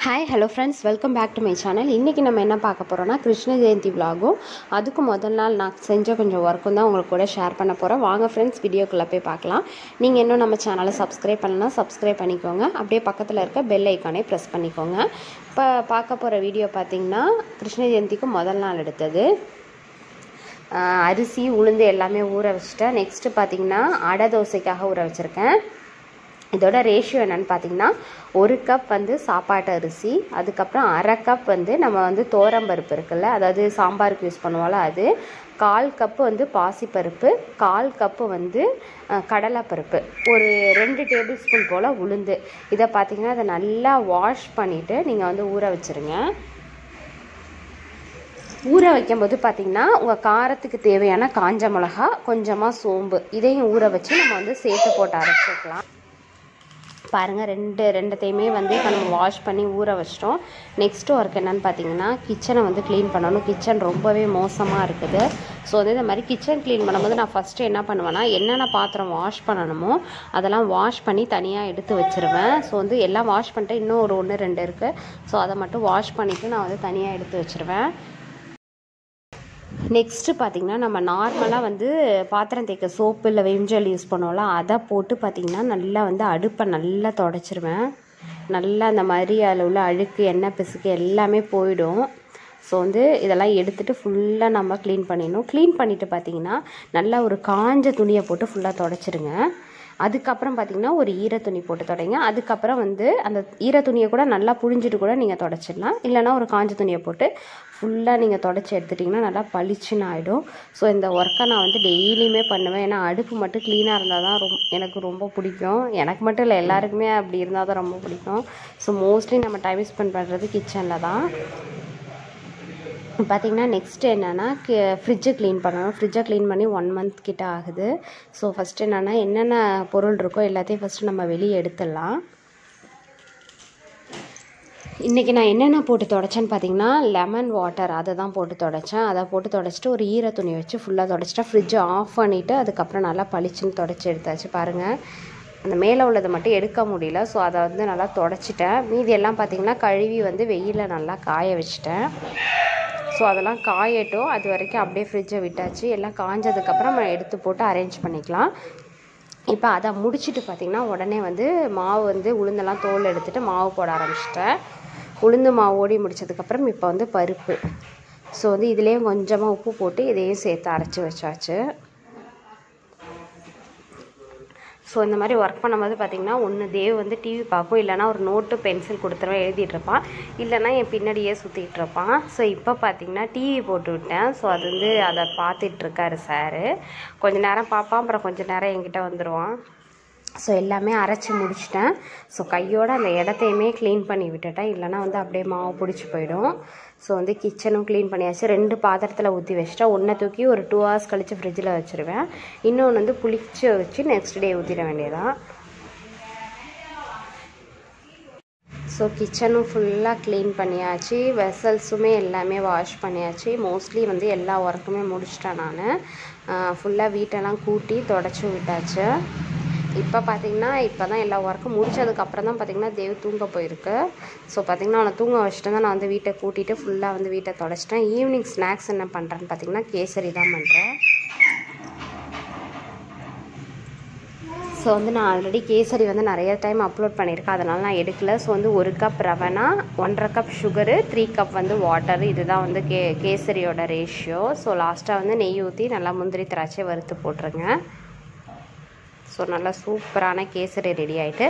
hi hello friends welcome back to my channel இன்றைக்கி நம்ம என்ன பார்க்க போகிறோம்னா கிருஷ்ண ஜெயந்தி விலாகும் அதுக்கு முதல் நாள் நான் செஞ்ச கொஞ்சம் ஒர்க்கும் தான் உங்களுக்கு கூட ஷேர் பண்ண போகிறேன் வாங்க ஃப்ரெண்ட்ஸ் வீடியோக்குள்ளே போய் பார்க்கலாம் நீங்கள் இன்னும் நம்ம சேனலை சப்ஸ்கிரைப் பண்ணலாம் சப்ஸ்கிரைப் பண்ணிக்கோங்க அப்படியே பக்கத்தில் இருக்க பெல் ஐக்கானே ப்ரெஸ் பண்ணிக்கோங்க இப்போ பார்க்க போகிற வீடியோ பார்த்திங்கன்னா கிருஷ்ண ஜெயந்திக்கு முதல் நாள் எடுத்தது ஆஹ் அரிசி உளுந்து எல்லாமே ஊற வச்சுட்டேன் நெக்ஸ்ட்டு பார்த்தீங்கன்னா அடை தோசைக்காக ஊற வச்சுருக்கேன் இதோட ரேஷியோ என்னன்னு பார்த்தீங்கன்னா ஒரு கப் வந்து சாப்பாட்டு அரிசி அதுக்கப்புறம் அரை கப் வந்து நம்ம வந்து தோரம்பருப்பு இருக்குல்ல அதாவது சாம்பாருக்கு யூஸ் பண்ணுவோம்ல அது கால் கப்பு வந்து பாசிப்பருப்பு கால் கப்பு வந்து அஹ், கடலைப்பருப்பு ஒரு ரெண்டு டேபிள் ஸ்பூன் போல் உளுந்து இதை பார்த்தீங்கன்னா அதை நல்லா வாஷ் பண்ணிவிட்டு நீங்கள் வந்து ஊற வச்சுருங்க ஊற வைக்கும்போது பார்த்தீங்கன்னா உங்கள் காரத்துக்கு தேவையான காஞ்ச மிளகா கொஞ்சமாக சோம்பு இதையும் ஊற வச்சு நம்ம வந்து சேர்த்து போட்டு அரைச்சிக்கலாம் பாருங்கள் ரெண்டு ரெண்டத்தையுமே வந்து இப்போ நம்ம வாஷ் பண்ணி ஊற வச்சிட்டோம் நெக்ஸ்ட் ஒர்க் என்னன்னு பார்த்தீங்கன்னா கிச்சனை வந்து க்ளீன் பண்ணணும் கிச்சன் ரொம்பவே மோசமாக இருக்குது ஸோ வந்து இந்த மாதிரி கிச்சன் க்ளீன் பண்ணும்போது நான் ஃபஸ்ட்டு என்ன பண்ணுவேன்னா என்னென்ன பாத்திரம் வாஷ் பண்ணணுமோ அதெல்லாம் வாஷ் பண்ணி தனியாக எடுத்து வச்சுருவேன் ஸோ வந்து எல்லாம் வாஷ் பண்ணிட்டு இன்னும் ஒரு ஒன்று ரெண்டு இருக்குது ஸோ அதை மட்டும் வாஷ் பண்ணிவிட்டு நான் வந்து தனியாக எடுத்து வச்சுருவேன் நெக்ஸ்ட்டு பார்த்திங்கன்னா நம்ம நார்மலாக வந்து பாத்திரம் தேய்க்க சோப்பு இல்லை விம்ஜெல் யூஸ் பண்ணுவோம்ல அதை போட்டு பார்த்திங்கன்னா நல்லா வந்து அடுப்பை நல்லா தொடச்சிருவேன் நல்லா அந்த மாதிரி அதில் உள்ள அழுக்கு எண்ணெய் பிசுக்கு எல்லாமே போயிடும் ஸோ வந்து இதெல்லாம் எடுத்துகிட்டு ஃபுல்லாக நம்ம க்ளீன் பண்ணிடணும் க்ளீன் பண்ணிவிட்டு பார்த்தீங்கன்னா நல்லா ஒரு காஞ்ச துணியை போட்டு ஃபுல்லாக தொடச்சிருங்க அதுக்கப்புறம் பார்த்தீங்கன்னா ஒரு ஈர துணி போட்டு தொடங்க அதுக்கப்புறம் வந்து அந்த ஈர துணியை கூட நல்லா புழிஞ்சிட்டு கூட நீங்கள் தொடச்சிடலாம் இல்லைனா ஒரு காஞ்ச துணியை போட்டு ஃபுல்லாக நீங்கள் தொடச்சி எடுத்துட்டிங்கன்னா நல்லா பளிச்சுன்னு ஆகிடும் ஸோ இந்த ஒர்க்கை நான் வந்து டெய்லியுமே பண்ணுவேன் ஏன்னா அடுப்பு மட்டும் க்ளீனாக இருந்தால் தான் ரொம்ப எனக்கு ரொம்ப பிடிக்கும் எனக்கு மட்டும் இல்லை எல்லாருக்குமே அப்படி இருந்தால் தான் ரொம்ப பிடிக்கும் ஸோ மோஸ்ட்லி நம்ம டைம் ஸ்பெண்ட் பண்ணுறது கிச்சனில் தான் பார்த்திங்கன்னா நெக்ஸ்ட் என்னென்னா ஃப்ரிட்ஜை க்ளீன் பண்ணணும் ஃப்ரிட்ஜை க்ளீன் பண்ணி ஒன் மந்த் கிட்ட ஆகுது ஸோ ஃபஸ்ட்டு என்னென்னா என்னென்ன பொருள் இருக்கோ எல்லாத்தையும் ஃபஸ்ட்டு நம்ம வெளியே எடுத்துடலாம் இன்றைக்கி நான் என்னென்ன போட்டு தொடச்சேன்னு பார்த்தீங்கன்னா லெமன் வாட்டர் அதை தான் போட்டு தொடச்சேன் அதை போட்டு தொடச்சிட்டு ஒரு ஈர துணி வச்சு ஃபுல்லாக தொடச்சிட்டா ஃப்ரிட்ஜை ஆஃப் பண்ணிவிட்டு அதுக்கப்புறம் நல்லா பளிச்சுன்னு தொடச்சி எடுத்தாச்சு பாருங்கள் அந்த மேலே உள்ளதை மட்டும் எடுக்க முடியல ஸோ அதை வந்து நல்லா தொடச்சிட்டேன் மீதி எல்லாம் பார்த்திங்கன்னா கழுவி வந்து வெயிலில் நல்லா காய வச்சுட்டேன் ஸோ அதெல்லாம் காயட்டும் அது வரைக்கும் அப்படியே ஃப்ரிட்ஜை விட்டாச்சு எல்லாம் காஞ்சதுக்கப்புறம் நம்ம எடுத்து போட்டு அரேஞ்ச் பண்ணிக்கலாம் இப்போ அதை முடிச்சுட்டு பார்த்திங்கன்னா உடனே வந்து மாவு வந்து உளுந்தெல்லாம் தோல் எடுத்துகிட்டு மாவு போட ஆரம்பிச்சிட்டேன் உளுந்து மாவு ஓடி முடிச்சதுக்கப்புறம் இப்போ வந்து பருப்பு ஸோ வந்து இதுலேயும் கொஞ்சமாக உப்பு போட்டு இதையும் சேர்த்து அரைச்சி வச்சாச்சு ஸோ இந்த மாதிரி ஒர்க் பண்ணும்போது பார்த்திங்கன்னா ஒன்று தேவ் வந்து டிவி பார்க்கும் இல்லைனா ஒரு நோட்டு பென்சில் கொடுத்துருவேன் எழுதிட்டு இருப்பான் இல்லைனா என் பின்னாடியே சுற்றிட்டு இருப்பான் ஸோ இப்போ பார்த்திங்கன்னா டிவி போட்டு விட்டேன் ஸோ அது வந்து அதை பார்த்துட்டு இருக்காரு சாரு கொஞ்ச நேரம் பார்ப்பான் அப்புறம் கொஞ்ச நேரம் என்கிட்ட வந்துடுவான் ஸோ எல்லாமே அரைச்சி முடிச்சிட்டேன் ஸோ கையோட அந்த இடத்தையுமே க்ளீன் பண்ணி விட்டுட்டேன் இல்லைனா வந்து அப்படியே மாவு பிடிச்சி போயிடும் ஸோ வந்து கிச்சனும் க்ளீன் பண்ணியாச்சு ரெண்டு பாத்திரத்தில் ஊற்றி வச்சுட்டா ஒன்றை தூக்கி ஒரு டூ ஹவர்ஸ் கழித்து ஃப்ரிட்ஜில் வச்சுருவேன் இன்னொன்று வந்து புளிச்சு வச்சு நெக்ஸ்ட் டே ஊற்றிட வேண்டியதான் ஸோ கிச்சனும் ஃபுல்லாக க்ளீன் பண்ணியாச்சு வெசல்ஸுமே எல்லாமே வாஷ் பண்ணியாச்சு மோஸ்ட்லி வந்து எல்லா ஒர்க்குமே முடிச்சிட்டேன் நான் ஃபுல்லாக வீட்டெல்லாம் கூட்டி தொடச்சி விட்டாச்சு இப்போ பார்த்தீங்கன்னா இப்போ தான் எல்லா ஒர்க்கும் முடிச்சதுக்கப்புறம் தான் பார்த்தீங்கன்னா தேவ் தூங்க போயிருக்கு ஸோ பார்த்தீங்கன்னா அவனை தூங்க வச்சுட்டு தான் நான் வந்து வீட்டை கூட்டிகிட்டு ஃபுல்லாக வந்து வீட்டை தொடச்சிட்டேன் ஈவினிங் ஸ்நாக்ஸ் என்ன பண்ணுறேன்னு பார்த்தீங்கன்னா கேசரி தான் பண்ணுறேன் ஸோ வந்து நான் ஆல்ரெடி கேசரி வந்து நிறைய டைம் அப்லோட் பண்ணியிருக்கேன் அதனால் நான் எடுக்கல ஸோ வந்து ஒரு கப் ரவனா ஒன்றரை கப் சுகரு த்ரீ கப் வந்து வாட்டர் இதுதான் வந்து கே கேசரியோட ரேஷியோ ஸோ லாஸ்ட்டாக வந்து நெய் ஊற்றி நல்லா முந்திரி திராட்சை வறுத்து போட்டுருங்க ஸோ நல்லா சூப்பரான கேசரி ரெடி ஆகிட்டு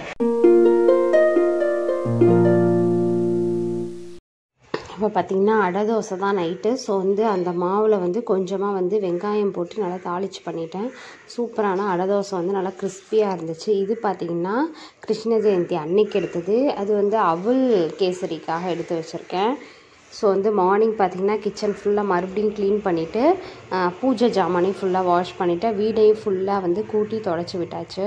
இப்போ பார்த்திங்கன்னா அடை தோசை தான் நைட்டு ஸோ வந்து அந்த மாவில் வந்து கொஞ்சமாக வந்து வெங்காயம் போட்டு நல்லா தாளிச்சு பண்ணிட்டேன் சூப்பரான அடை தோசை வந்து நல்லா கிறிஸ்பியாக இருந்துச்சு இது பார்த்திங்கன்னா கிருஷ்ண ஜெயந்தி அன்னைக்கு எடுத்தது அது வந்து அவல் கேசரிக்காக எடுத்து வச்சுருக்கேன் ஸோ வந்து மார்னிங் பார்த்திங்கன்னா கிச்சன் ஃபுல்லாக மறுபடியும் க்ளீன் பண்ணிவிட்டு பூஜை ஜாமானையும் ஃபுல்லாக வாஷ் பண்ணிவிட்டு வீடையும் ஃபுல்லாக வந்து கூட்டி தொடச்சி விட்டாச்சு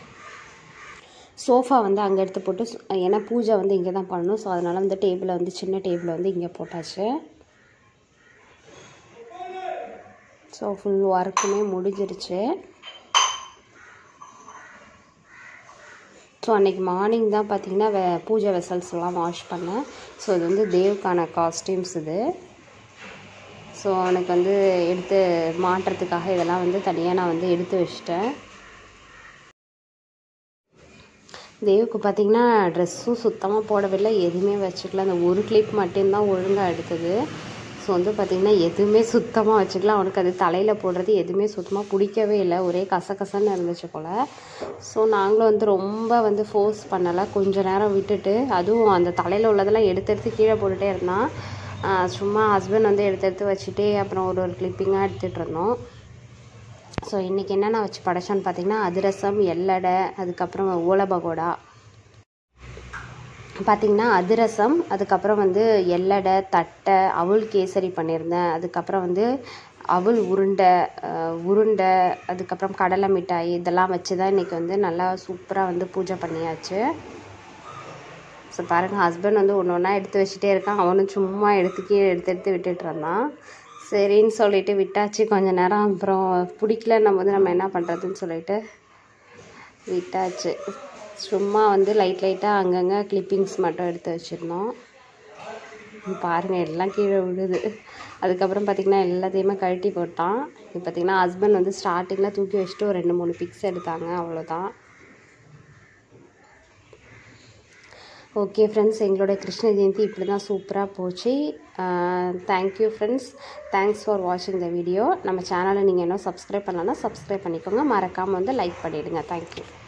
சோஃபா வந்து அங்கே எடுத்து போட்டு சு- ஏன்னா பூஜை வந்து இங்கே தான் பண்ணணும் ஸோ அதனால் வந்து டேபிளை வந்து சின்ன டேபிளை வந்து இங்கே போட்டாச்சு ஸோ ஃபுல் ஒர்க்குமே முடிஞ்சிருச்சு ஸோ அன்றைக்கி மார்னிங் தான் பார்த்திங்கன்னா வெ பூஜை வெசல்ஸ்லாம் வாஷ் பண்ணேன் ஸோ இது வந்து தேவுக்கான காஸ்டியூம்ஸ் இது ஸோ அவனுக்கு வந்து எடுத்து மாட்டுறதுக்காக இதெல்லாம் வந்து தனியாக நான் வந்து எடுத்து வச்சிட்டேன் தேவுக்கு பார்த்திங்கன்னா ட்ரெஸ்ஸும் சுத்தமாக போடவில்லை எதுவுமே வச்சுக்கல அந்த ஒரு கிளிப் மட்டும்தான் ஒழுங்காக எடுத்தது ஸோ வந்து பார்த்திங்கன்னா எதுவுமே சுத்தமாக வச்சுக்கல அவனுக்கு அது தலையில் போடுறது எதுவுமே சுத்தமாக பிடிக்கவே இல்லை ஒரே கசகசன்னு இருந்துச்சு போல் ஸோ நாங்களும் வந்து ரொம்ப வந்து ஃபோர்ஸ் பண்ணலை கொஞ்ச நேரம் விட்டுட்டு அதுவும் அந்த தலையில் உள்ளதெல்லாம் எடுத்து எடுத்து கீழே போட்டுகிட்டே இருந்தான் சும்மா ஹஸ்பண்ட் வந்து எடுத்து எடுத்து வச்சுட்டே அப்புறம் ஒரு ஒரு கிளிப்பிங்காக எடுத்துகிட்டு இருந்தோம் ஸோ இன்றைக்கி என்னென்ன வச்சு படைச்சோன்னு பார்த்தீங்கன்னா அதிரசம் எல்லடை அதுக்கப்புறம் ஓலை பகோடா பார்த்திங்கன்னா அதிரசம் அதுக்கப்புறம் வந்து எல்லடை தட்டை அவுள் கேசரி பண்ணியிருந்தேன் அதுக்கப்புறம் வந்து அவுள் உருண்டை உருண்டை அதுக்கப்புறம் கடலை மிட்டாய் இதெல்லாம் வச்சு தான் இன்றைக்கி வந்து நல்லா சூப்பராக வந்து பூஜை பண்ணியாச்சு ஸோ பாருங்கள் ஹஸ்பண்ட் வந்து ஒன்று ஒன்றா எடுத்து வச்சுட்டே இருக்கான் அவனும் சும்மா எடுத்து கீழே எடுத்து எடுத்து விட்டுட்டு இருந்தான் சரின்னு சொல்லிட்டு விட்டாச்சு கொஞ்ச நேரம் அப்புறம் பிடிக்கல நம்ம வந்து நம்ம என்ன பண்ணுறதுன்னு சொல்லிட்டு விட்டாச்சு சும்மா வந்து லைட் லைட்டாக அங்கங்கே கிளிப்பிங்ஸ் மட்டும் எடுத்து வச்சுருந்தோம் பாருங்கள் எல்லாம் கீழே விழுது அதுக்கப்புறம் பார்த்திங்கன்னா எல்லாத்தையுமே கழட்டி போட்டான் இப்போ பார்த்திங்கன்னா ஹஸ்பண்ட் வந்து ஸ்டார்டிங்கில் தூக்கி வச்சுட்டு ஒரு ரெண்டு மூணு பிக்ஸ் எடுத்தாங்க அவ்வளோதான் ஓகே ஃப்ரெண்ட்ஸ் எங்களோட கிருஷ்ண ஜெயந்தி இப்படி தான் சூப்பராக போச்சு தேங்க்யூ ஃப்ரெண்ட்ஸ் தேங்க்ஸ் ஃபார் வாட்சிங் த வீடியோ நம்ம சேனலை நீங்கள் இன்னும் சப்ஸ்கிரைப் பண்ணலன்னா சப்ஸ்கிரைப் பண்ணிக்கோங்க மறக்காமல் வந்து லைக் பண்ணிவிடுங்க தேங்க்யூ